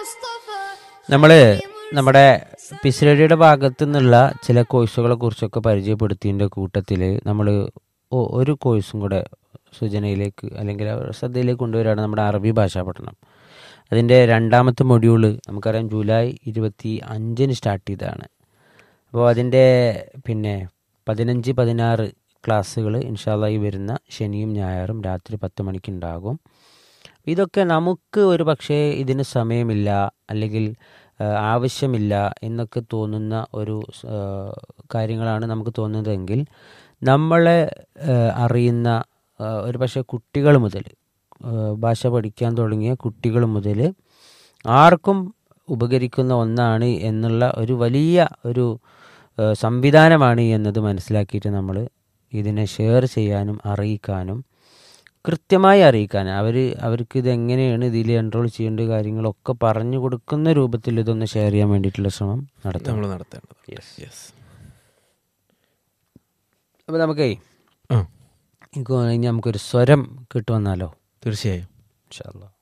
നമ്മൾ നമ്മുടെ പിസിലടിയുടെ ഭാഗത്തു നിന്നുള്ള ചില കോഴ്സുകളെ കുറിച്ചൊക്കെ പരിചയപ്പെടുത്തിയതിൻ്റെ കൂട്ടത്തിൽ നമ്മൾ ഒരു കോഴ്സും കൂടെ സൂചനയിലേക്ക് അല്ലെങ്കിൽ അവരുടെ ശ്രദ്ധയിലേക്ക് കൊണ്ടുവരികയാണ് നമ്മുടെ അറബി ഭാഷാ പഠനം അതിൻ്റെ രണ്ടാമത്തെ മൊഡ്യൂള് നമുക്കറിയാം ജൂലൈ ഇരുപത്തി അഞ്ചിന് സ്റ്റാർട്ട് ചെയ്തതാണ് അപ്പോൾ അതിൻ്റെ പിന്നെ പതിനഞ്ച് പതിനാറ് ക്ലാസ്സുകൾ ഇൻഷാല്ല ഈ വരുന്ന ശനിയും ഞായറും രാത്രി പത്ത് മണിക്ക് ഉണ്ടാകും ഇതൊക്കെ നമുക്ക് ഒരു പക്ഷേ ഇതിന് സമയമില്ല അല്ലെങ്കിൽ ആ, ആവശ്യമില്ല എന്നൊക്കെ തോന്നുന്ന ഒരു ആ, കാര്യങ്ങളാണ് നമുക്ക് തോന്നുന്നതെങ്കിൽ നമ്മളെ ആ, അറിയുന്ന ആ, ഒരു പക്ഷേ കുട്ടികൾ മുതൽ ആ, ഭാഷ പഠിക്കാൻ തുടങ്ങിയ കുട്ടികൾ മുതൽ ആർക്കും ഉപകരിക്കുന്ന ഒന്നാണ് എന്നുള്ള ഒരു വലിയ ഒരു ആ, സംവിധാനമാണ് എന്നത് മനസ്സിലാക്കിയിട്ട് നമ്മൾ ഇതിനെ ഷെയർ ചെയ്യാനും അറിയിക്കാനും കൃത്യമായി അറിയിക്കാൻ അവർ അവർക്ക് ഇത് എങ്ങനെയാണ് ഇതിൽ എൻറോൾ ചെയ്യേണ്ട കാര്യങ്ങളൊക്കെ പറഞ്ഞു കൊടുക്കുന്ന രൂപത്തിൽ ഇതൊന്ന് ഷെയർ ചെയ്യാൻ വേണ്ടിയിട്ടുള്ള ശ്രമം നടത്താം നമ്മൾ നടത്തേണ്ടത് Yes. യെസ് അപ്പോൾ നമുക്കേ ആ എനിക്ക് തോന്നുന്നു ഇനി നമുക്കൊരു സ്വരം കിട്ടുമെന്നാലോ തീർച്ചയായും ഇൻഷാ അല്ലാ